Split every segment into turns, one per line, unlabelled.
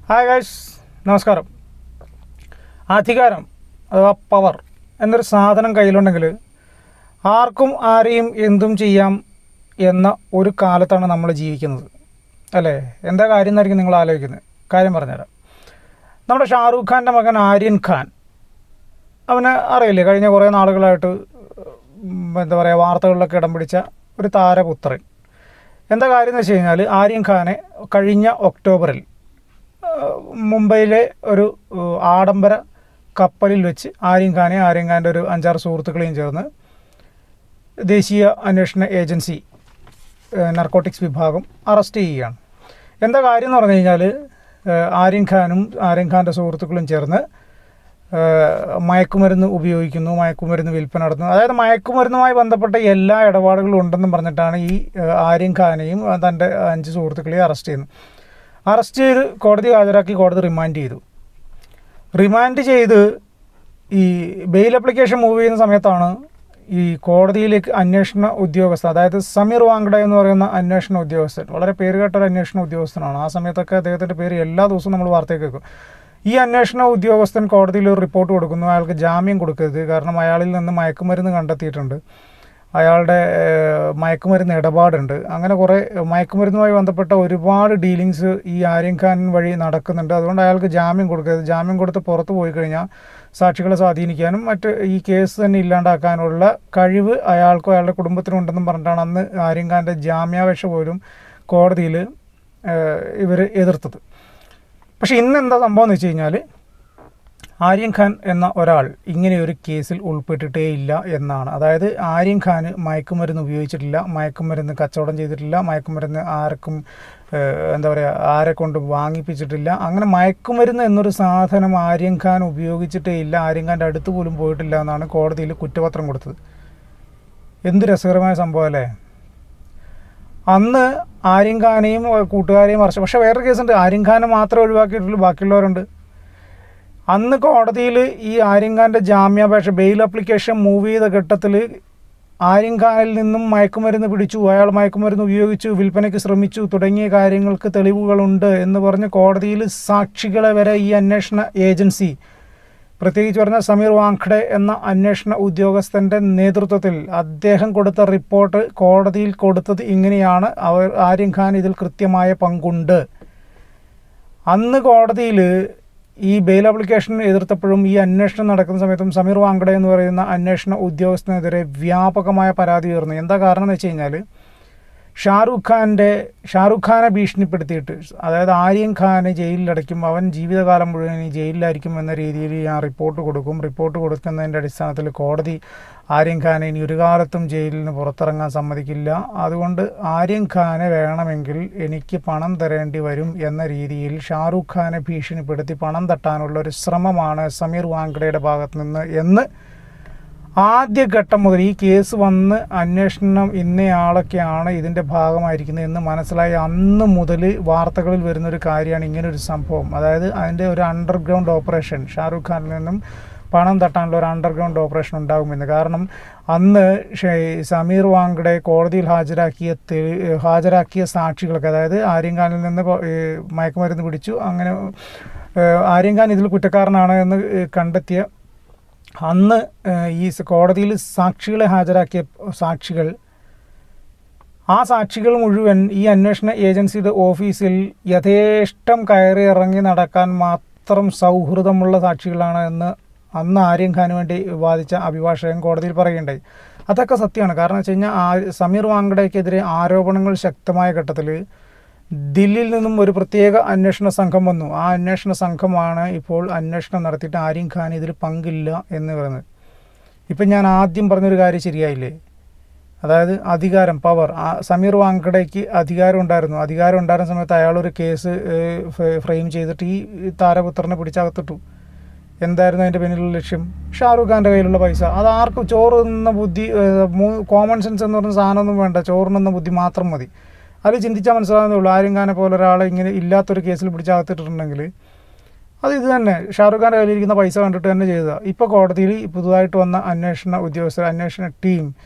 hi guys നമസ്കാരം അധികാരം അഥവാ പവർ എന്നൊരു സാധനം കയ്യിലുണ്ടെങ്കിൽ ആർക്കും ആരെയും എന്തും ചെയ്യാം എന്ന ഒരു കാലത്താണ് നമ്മൾ ജീവിക്കുന്നത് അല്ലേ എന്താ കാര്യം എന്നായിരിക്കും നിങ്ങൾ ആലോചിക്കുന്നത് കാര്യം പറഞ്ഞുതരാം നമ്മുടെ ഷാറൂഖ് ഖാൻ്റെ മകൻ ആര്യൻ ഖാൻ അവന് അറിയില്ലേ കഴിഞ്ഞ കുറേ നാളുകളായിട്ട് ഉം, എന്താ പറയുക വാർത്തകളിലൊക്കെ ഇടം പിടിച്ച ഒരു താരപുത്രൻ എന്താ കാര്യം എന്ന് വെച്ച് കഴിഞ്ഞാൽ ആര്യൻ ഖാനെ കഴിഞ്ഞ ഒക്ടോബറിൽ ഏഹ്, മുംബൈയിലെ ഒരു ഏഹ്, ആഡംബര കപ്പലിൽ വെച്ച് ആര്യൻ ഖാനെ ആര്യൻ ഖാൻ്റെ ഒരു അഞ്ചാറ് സുഹൃത്തുക്കളെയും ചേർന്ന് ദേശീയ അന്വേഷണ ഏജൻസി നർക്കോട്ടിക്സ് വിഭാഗം അറസ്റ്റ് ചെയ്യുകയാണ് എന്താ കാര്യം എന്ന് പറഞ്ഞു കഴിഞ്ഞാൽ ഏഹ്, ആര്യൻ ഖാനും ആര്യൻ ഖാൻ്റെ സുഹൃത്തുക്കളും ചേർന്ന് ഏഹ്, മയക്കുമരുന്ന് ഉപയോഗിക്കുന്നു മയക്കുമരുന്ന് വിൽപ്പന നടത്തുന്നു അതായത് മയക്കുമരുന്നുമായി ബന്ധപ്പെട്ട എല്ലാ ഇടപാടുകളും ഉണ്ടെന്നും പറഞ്ഞിട്ടാണ് ഈ ഏഹ്, ആര്യൻ ഖാനെയും ആ, തൻ്റെ അഞ്ച് സുഹൃത്തുക്കളെയും അറസ്റ്റ് ചെയ്യുന്നത് അറസ്റ്റ് ചെയ്ത് കോടതി ഹാജരാക്കി കോടതി റിമാൻഡ് ചെയ്തു റിമാൻഡ് ചെയ്ത് ഈ ബെയിൽ അപ്ലിക്കേഷൻ മൂവ് ചെയ്യുന്ന സമയത്താണ് ഈ കോടതിയിലേക്ക് അന്വേഷണ ഉദ്യോഗസ്ഥൻ അതായത് സമീർ വാങ്കഡ എന്ന് പറയുന്ന അന്വേഷണ ഉദ്യോഗസ്ഥൻ വളരെ പേരുകേട്ട ഒരു അന്വേഷണ ഉദ്യോഗസ്ഥനാണ് ആ സമയത്തൊക്കെ അദ്ദേഹത്തിൻ്റെ പേര് എല്ലാ ദിവസവും നമ്മൾ വാർത്തയിൽ കേൾക്കും ഈ അന്വേഷണ ഉദ്യോഗസ്ഥൻ കോടതിയിൽ ഒരു റിപ്പോർട്ട് കൊടുക്കുന്നു അയാൾക്ക് ജാമ്യം കൊടുക്കരുത് കാരണം അയാളിൽ നിന്ന് മയക്കുമരുന്ന് കണ്ടെത്തിയിട്ടുണ്ട് അയാളുടെ ഏഹ്, മയക്കുമരുന്ന് ഇടപാടുണ്ട് അങ്ങനെ കുറേ മയക്കുമരുന്നുമായി ബന്ധപ്പെട്ട ഒരുപാട് ഡീലിങ്സ് ഈ ആര്യൻ ഖാൻ വഴി നടക്കുന്നുണ്ട് അതുകൊണ്ട് അയാൾക്ക് ജാമ്യം കൊടുക്കരുത് ജാമ്യം കൊടുത്ത് പുറത്ത് പോയി കഴിഞ്ഞാൽ സാക്ഷികളെ സ്വാധീനിക്കാനും മറ്റ് ഈ കേസ് തന്നെ ഇല്ലാണ്ടാക്കാനുള്ള കഴിവ് അയാൾക്കോ അയാളുടെ കുടുംബത്തിനും ഉണ്ടെന്നും പറഞ്ഞിട്ടാണ് അന്ന് ആര്യൻ ഖാൻ്റെ ജാമ്യാപേക്ഷ പോലും കോടതിയിൽ ഇവർ എതിർത്തത് പക്ഷേ ഇന്ന് എന്താ സംഭവം എന്ന് വെച്ച് കഴിഞ്ഞാൽ ആര്യൻ ഖാൻ എന്ന ഒരാൾ ഇങ്ങനെ ഒരു കേസിൽ ഉൾപ്പെട്ടിട്ടേ ഇല്ല എന്നാണ് അതായത് ആര്യൻ ഖാൻ മയക്കുമരുന്ന് ഉപയോഗിച്ചിട്ടില്ല മയക്കുമരുന്ന് കച്ചവടം ചെയ്തിട്ടില്ല മയക്കുമരുന്ന് ആർക്കും ഏഹ്, എന്താ പറയുക ആരെ കൊണ്ട് വാങ്ങിപ്പിച്ചിട്ടില്ല അങ്ങനെ മയക്കുമരുന്ന് എന്നൊരു സാധനം ആര്യൻ ഖാൻ ഉപയോഗിച്ചിട്ടേ ഇല്ല ആര്യൻ ഖാൻ്റെ അടുത്ത് പോലും പോയിട്ടില്ല എന്നാണ് കോടതിയിൽ കുറ്റപത്രം കൊടുത്തത് എന്ത് രസകരമായ സംഭവം അല്ലേ അന്ന് ആര്യൻ ഖാനെയും ഏഹ്, കൂട്ടുകാരെയും അറസ്റ്റ് പക്ഷേ വേറൊരു കേസുണ്ട് ആര്യൻ ഖാനെ മാത്രമേ ഒഴിവാക്കിയിട്ടുള്ളൂ ബാക്കിയുള്ളവരുണ്ട് അന്ന് കോടതിയിൽ ഈ ആര്യൻ ഖാൻ്റെ ജാമ്യാപേക്ഷ ബെയിൽ അപ്ലിക്കേഷൻ മൂവ് ചെയ്ത ഘട്ടത്തിൽ ആര്യൻ ഖാനിൽ നിന്നും മയക്കുമരുന്ന് പിടിച്ചു അയാൾ മയക്കുമരുന്ന് ഉപയോഗിച്ചു വിൽപ്പനയ്ക്ക് ശ്രമിച്ചു തുടങ്ങിയ കാര്യങ്ങൾക്ക് തെളിവുകളുണ്ട് എന്ന് പറഞ്ഞ് കോടതിയിൽ സാക്ഷികളെ വരെ ഈ അന്വേഷണ ഏജൻസി പ്രത്യേകിച്ച് പറഞ്ഞ സമീർ വാങ്ഖഡെ എന്ന അന്വേഷണ ഉദ്യോഗസ്ഥൻ്റെ നേതൃത്വത്തിൽ അദ്ദേഹം കൊടുത്ത റിപ്പോർട്ട് കോടതിയിൽ കൊടുത്തത് ഇങ്ങനെയാണ് അവർ ആര്യൻ ഖാൻ ഇതിൽ കൃത്യമായ പങ്കുണ്ട് അന്ന് കോടതിയിൽ ഈ ബെയിൽ ആപ്ലിക്കേഷൻ എതിർത്തപ്പോഴും ഈ അന്വേഷണം നടക്കുന്ന സമയത്തും സമീർ വാങ്കഡെ എന്ന് പറയുന്ന അന്വേഷണ ഉദ്യോഗസ്ഥനെതിരെ വ്യാപകമായ പരാതി ഉയർന്നു എന്താ കാരണം എന്ന് വെച്ച് കഴിഞ്ഞാൽ ഷാറൂഖ് ഖാൻ്റെ ഷാറൂഖ് ഖാനെ ഭീഷണിപ്പെടുത്തിയിട്ട് അതായത് ആര്യൻ ഖാനെ ജയിലിലടയ്ക്കും അവൻ ജീവിതകാലം മുഴുവൻ ഈ ജയിലിലായിരിക്കും എന്ന രീതിയിൽ ഞാൻ റിപ്പോർട്ട് കൊടുക്കും റിപ്പോർട്ട് കൊടുക്കുന്നതിൻ്റെ അടിസ്ഥാനത്തിൽ കോടതി ആര്യൻ ഖാനെ ഇനി ഒരു കാലത്തും ജയിലിൽ നിന്ന് പുറത്തിറങ്ങാൻ സമ്മതിക്കില്ല അതുകൊണ്ട് ആര്യൻ ഖാനെ വേണമെങ്കിൽ എനിക്ക് പണം തരേണ്ടി വരും എന്ന രീതിയിൽ ഷാറൂഖ് ഖാനെ ഭീഷണിപ്പെടുത്തി പണം തട്ടാനുള്ള ഒരു ശ്രമമാണ് സമീർ വാങ്കഡയുടെ ഭാഗത്ത് നിന്ന് എന്ന് ആദ്യഘട്ടം മുതൽ ഈ കേസ് വന്ന് അന്വേഷണം ഇന്നയാളൊക്കെയാണ് ഇതിൻ്റെ ഭാഗമായിരിക്കുന്നത് എന്ന് മനസ്സിലായി അന്ന് മുതൽ വാർത്തകളിൽ വരുന്നൊരു കാര്യമാണ് ഇങ്ങനെ ഒരു സംഭവം അതായത് അതിൻ്റെ ഒരു അണ്ടർഗ്രൗണ്ട് ഓപ്പറേഷൻ ഷാറൂഖ് ഖാനിൽ നിന്നും പണം തട്ടാനുള്ള ഒരു അണ്ടർഗ്രൗണ്ട് ഓപ്പറേഷൻ ഉണ്ടാകുമെന്ന് കാരണം അന്ന് ഷെ- സമീർ വാങ്കഡെ കോടതിയിൽ ഹാജരാക്കിയ തെളി- ഹാജരാക്കിയ സാക്ഷികൾക്ക് അതായത് ആര്യൻ ഖാനിൽ നിന്ന് കൊ- ഏ, മയക്കുമരുന്ന് പിടിച്ചു അങ്ങനെ ഏ, ആര്യൻ ഖാൻ ഇതിൽ കുറ്റക്കാരനാണ് എന്ന് ഏ, കണ്ടെത്തിയ അന്ന് ഏഹ്, ഈ സ- കോടതിയിൽ സാക്ഷികളെ ഹാജരാക്കിയ സാക്ഷികൾ ആ സാക്ഷികൾ മുഴുവൻ ഈ അന്വേഷണ ഏജൻസിയുടെ ഓഫീസിൽ യഥേഷ്ടം കയറി ഇറങ്ങി നടക്കാൻ മാത്രം സൗഹൃദമുള്ള സാക്ഷികളാണ് എന്ന് അന്ന് ആര്യൻ ഖാന് വേണ്ടി വാദിച്ച അഭിഭാഷകൻ കോടതിയിൽ പറയുകയുണ്ടായി അതൊക്കെ സത്യമാണ് കാരണം വെച്ച് കഴിഞ്ഞാൽ ആ- സമീർ വാങ്കഡയ്ക്കെതിരെ ആരോപണങ്ങൾ ശക്തമായ ഘട്ടത്തിൽ ദില്ലിയിൽ നിന്നും ഒരു പ്രത്യേക അന്വേഷണ സംഘം വന്നു ആ അന്വേഷണ സംഘമാണ് ഇപ്പോൾ അന്വേഷണം നടത്തിയിട്ട് ആര്യൻ ഖാൻ ഇതിൽ പങ്കില്ല എന്ന് പറയുന്നത് ഇപ്പം ഞാൻ ആദ്യം പറഞ്ഞൊരു കാര്യം ശരിയായില്ലേ അതായത് അധികാരം പവർ ആ സമീർ വാങ്കഡയ്ക്ക് അധികാരം ഉണ്ടായിരുന്നു അധികാരം ഉണ്ടായിരുന്ന സമയത്ത് അയാളൊരു കേസ് ഏഹ്, ഫ- ഫ്രെയിം ചെയ്തിട്ട് ഈ താരപുത്രനെ പിടിച്ചകത്തിട്ടു എന്തായിരുന്നു അതിൻ്റെ പിന്നിലുള്ള ലക്ഷ്യം ഷാറൂഖ് ഖാൻ്റെ കയ്യിലുള്ള പൈസ അത് ആർക്കും ചോറ് നിന്ന ബുദ്ധി കോമൺ സെൻസ് എന്ന് പറഞ്ഞ സാധനമൊന്നും വേണ്ട ചോറ് നിന്ന ബുദ്ധി മാത്രം മതി അത് ചിന്തിച്ചാൽ മനസ്സിലാകുന്നേ ഉള്ളൂ ആര്യൻ ഖാനെ പോലെ ഒരാളെ ഇങ്ങനെ ഇല്ലാത്തൊരു കേസിൽ പിടിച്ചകത്തിട്ടുണ്ടെങ്കിൽ അത് ഇത് തന്നെ ഷാറൂഖ് ഖാൻ്റെ കയ്യിലിരിക്കുന്ന പൈസ കണ്ടിട്ട് തന്നെ ചെയ്തതാണ് ഇപ്പോൾ കോടതിയിൽ പുതുതായിട്ട് വന്ന അന്വേഷണ ഉദ്യോഗസ്ഥർ അന്വേഷണ ടീം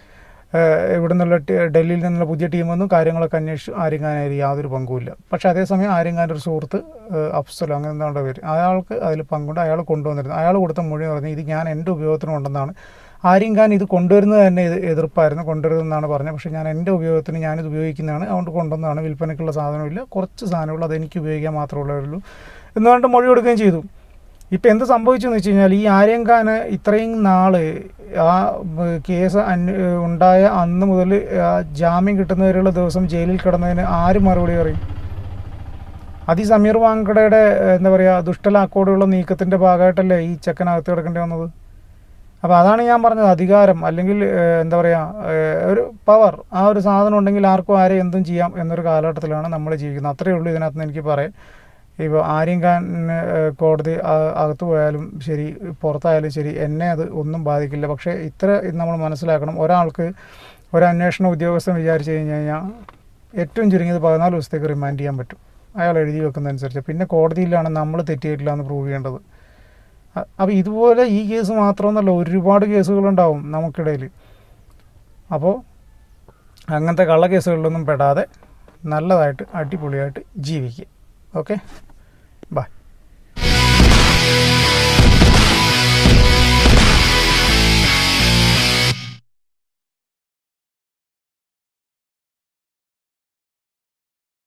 ഏഹ് ഇവിടെ നിന്നുള്ള ടി- ഡൽഹിയിൽ നിന്നുള്ള പുതിയ ടീമൊന്നും കാര്യങ്ങളൊക്കെ അന്വേഷിച്ചു ആര്യം ഖാനായി യാതൊരു പങ്കുമില്ല പക്ഷെ അതേസമയം ആര്യം ഖാൻ്റെ ഒരു സുഹൃത്ത് ഏഹ് അഫ്സലോ അങ്ങനെ എന്താണ്ട് പേര് അയാൾക്ക് അതിൽ പങ്കുണ്ട് അയാൾ കൊണ്ടുവന്നിരുന്നു അയാൾ കൊടുത്ത മൊഴി പറഞ്ഞു ഇത് ഞാൻ എൻ്റെ ഉപയോഗത്തിന് കൊണ്ടെന്നാണ് ആര്യം ഖാൻ ഇത് കൊണ്ടുവരുന്നത് തന്നെ ഇത് എതിർപ്പായിരുന്നു കൊണ്ടുവരുന്നതെന്നാണ് പറഞ്ഞത് പക്ഷേ ഞാൻ എൻ്റെ ഉപയോഗത്തിന് ഞാനിത് ഉപയോഗിക്കുന്നതാണ് അതുകൊണ്ട് കൊണ്ടുവന്നതാണ് വിൽപ്പനയ്ക്കുള്ള സാധനമില്ല കുറച്ച് സാധനമുള്ളൂ അത് എനിക്ക് ഉപയോഗിക്കാൻ മാത്രമേ ഉള്ളൂ എന്ന് പറഞ്ഞിട്ട് മൊഴി കൊടുക്കുകയും ചെയ്തു ഇപ്പം എന്ത് സംഭവിച്ചു എന്ന് വെച്ച് കഴിഞ്ഞാൽ ഈ ആര്യം ഖാന് ഇത്രയും നാൾ ആ ബ- കേസ് അന്വ ഉണ്ടായ അന്ന് മുതൽ ആ ജാമ്യം കിട്ടുന്നവരെയുള്ള ദിവസം ജയിലിൽ കിടന്നതിന് ആര് മറുപടി പറയും അത് ഈ സമീർ വാങ്കടയുടെ ഏഹ്, എന്താ പറയുക ദുഷ്ടലാക്കോടെയുള്ള നീക്കത്തിൻ്റെ ഭാഗമായിട്ടല്ലേ ഈ ചെക്കനകത്ത് കിടക്കേണ്ടി വന്നത് അപ്പോൾ അതാണ് ഞാൻ പറഞ്ഞത് അധികാരം അല്ലെങ്കിൽ ഏഹ്, എന്താ പറയുക ഏഹ്, ഒരു പവർ ആ ഒരു സാധനം ഉണ്ടെങ്കിൽ ആർക്കും ആരെ എന്തും ചെയ്യാം എന്നൊരു കാലഘട്ടത്തിലാണ് നമ്മൾ ജീവിക്കുന്നത് അത്രയേ ഉള്ളൂ ഇതിനകത്ത് നിന്ന് എനിക്ക് പറയാം ഇപ്പോൾ ആര്യം ഖാൻ ഏഹ്, കോടതി ആ- അകത്ത് പോയാലും ശരി പുറത്തായാലും ശരി എന്നെ അത് ഒന്നും ബാധിക്കില്ല പക്ഷേ ഇത്ര ഇത് നമ്മൾ മനസ്സിലാക്കണം ഒരാൾക്ക് ഒരു അന്വേഷണ ഉദ്യോഗസ്ഥൻ വിചാരിച്ചു കഴിഞ്ഞ് കഴിഞ്ഞാൽ ഏറ്റവും ചുരുങ്ങിയത് പതിനാല് ദിവസത്തേക്ക് റിമാൻഡ് ചെയ്യാൻ പറ്റും അയാൾ എഴുതി വെക്കുന്നതനുസരിച്ച് പിന്നെ കോടതിയിലാണ് നമ്മൾ തെറ്റിയിട്ടില്ല എന്ന് പ്രൂവ് ചെയ്യേണ്ടത് അപ്പോൾ ഇതുപോലെ ഈ കേസ് മാത്രമെന്നല്ല ഒരുപാട് കേസുകളുണ്ടാവും നമുക്കിടയിൽ അപ്പോൾ അങ്ങനത്തെ കള്ള കേസുകളിലൊന്നും പെടാതെ നല്ലതായിട്ട് അടിപൊളിയായിട്ട് ജീവിക്കുക ഓക്കെ ബൈ